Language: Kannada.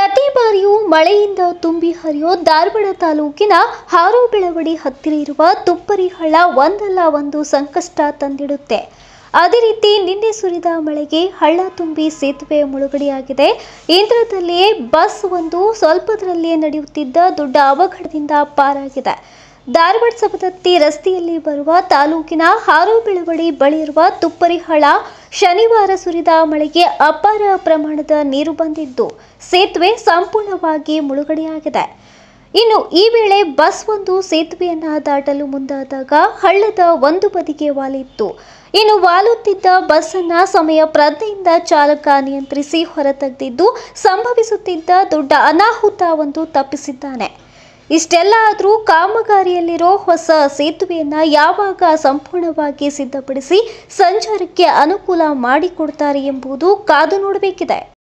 ಪ್ರತಿ ಬಾರಿಯೂ ಮಳೆಯಿಂದ ತುಂಬಿ ಹರಿಯೋ ಧಾರವಾಡ ತಾಲೂಕಿನ ಹಾರೋಬೆಳವಡಿ ಹತ್ತಿರ ಇರುವ ತುಪ್ಪರಿಹಳ್ಳ ಒಂದಲ್ಲ ಒಂದು ಸಂಕಷ್ಟ ತಂದಿಡುತ್ತೆ ಅದೇ ರೀತಿ ನಿನ್ನೆ ಸುರಿದ ಮಳೆಗೆ ಹಳ್ಳ ತುಂಬಿ ಸೇತುವೆ ಮುಳುಗಡೆಯಾಗಿದೆ ಇಂದ್ರದಲ್ಲಿಯೇ ಬಸ್ ಒಂದು ಸ್ವಲ್ಪದರಲ್ಲೇ ನಡೆಯುತ್ತಿದ್ದ ದೊಡ್ಡ ಅವಘಡದಿಂದ ಪಾರಾಗಿದೆ ಧಾರವಾಡ ಸವದತ್ತಿ ರಸ್ತೆಯಲ್ಲಿ ಬರುವ ತಾಲೂಕಿನ ಹಾರೋಬೆಳವಡಿ ಬಳಿ ಇರುವ ತುಪ್ಪರಿಹಳ್ಳ ಶನಿವಾರ ಸುರಿದ ಮಳೆಗೆ ಅಪಾರ ಪ್ರಮಾಣದ ನೀರು ಬಂದಿದ್ದು ಸೇತುವೆ ಸಂಪೂರ್ಣವಾಗಿ ಮುಳುಗಡೆಯಾಗಿದೆ ಇನ್ನು ಈ ವೇಳೆ ಬಸ್ ಒಂದು ಸೇತುವೆಯನ್ನ ದಾಟಲು ಮುಂದಾದಾಗ ಹಳ್ಳದ ಒಂದು ಬದಿಗೆ ವಾಲಿತ್ತು ಇನ್ನು ವಾಲುತ್ತಿದ್ದ ಬಸ್ ಅನ್ನ ಸಮಯ ಪ್ರಜ್ಞೆಯಿಂದ ಚಾಲಕ ನಿಯಂತ್ರಿಸಿ ಹೊರತೆಗೆದಿದ್ದು ಸಂಭವಿಸುತ್ತಿದ್ದ ದೊಡ್ಡ ಅನಾಹುತ ಒಂದು ತಪ್ಪಿಸಿದ್ದಾನೆ ಇಷ್ಟೆಲ್ಲ ಆದರೂ ಕಾಮಗಾರಿಯಲ್ಲಿರೋ ಹೊಸ ಸೇತುವೆಯನ್ನ ಯಾವಾಗ ಸಂಪೂರ್ಣವಾಗಿ ಸಿದ್ಧಪಡಿಸಿ ಸಂಚಾರಕ್ಕೆ ಅನುಕೂಲ ಮಾಡಿಕೊಡ್ತಾರೆ ಎಂಬುದು ಕಾದು ನೋಡಬೇಕಿದೆ